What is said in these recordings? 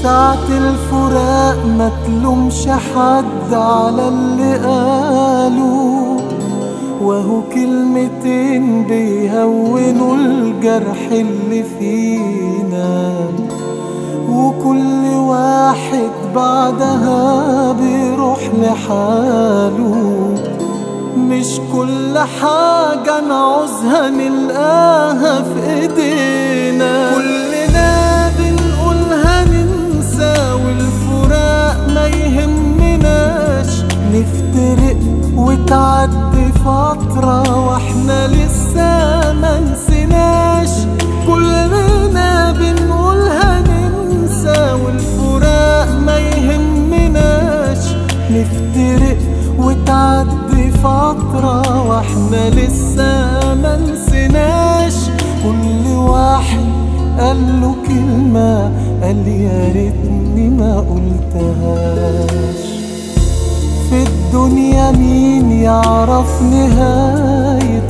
ساعة الفراق ما تلومش حد على اللي قالوا وهو كلمتين بيهونوا الجرح اللي فينا وكل واحد بعدها بيروح لحاله مش كل حاجة نعوزها نلقاها في ايدينا كلنا بنقولها ننسى والفراق ما يهمناش نفترق وتعدي فترة واحنا لسه ما نسيناش كلنا بنقولها ننسى والفراق ما يهمناش نفترق وتعدي فترة واحنا لسه ما نسيناش كل واحد قال له كلمة قال يا ريتني ما قلتهاش في الدنيا مين يعرف نهاية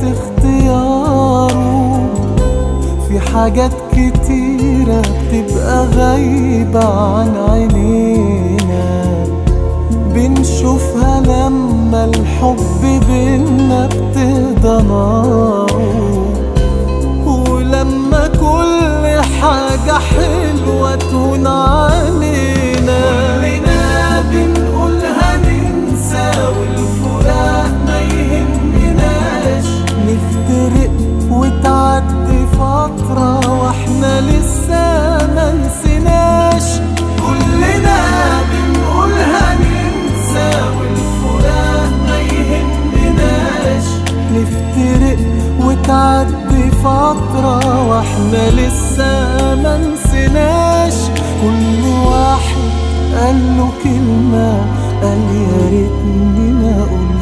اختياره في حاجات كتيرة بتبقى غايبة عن عينينا بنشوفها لما الحب بينا ابتدى ناره ولما كل حاجة حلوة تهون علينا كلنا بنقولها ننسى والفراق ما يهمناش نفترق وتعدي فترة واحنا لسه ما نسيناش كلنا بنقولها ننسى والفراق ما يهمناش نفترق وتعدي فترة واحنا لسه ما نسيناش كل واحد قال له كلمة قال يا ريتني ما قلت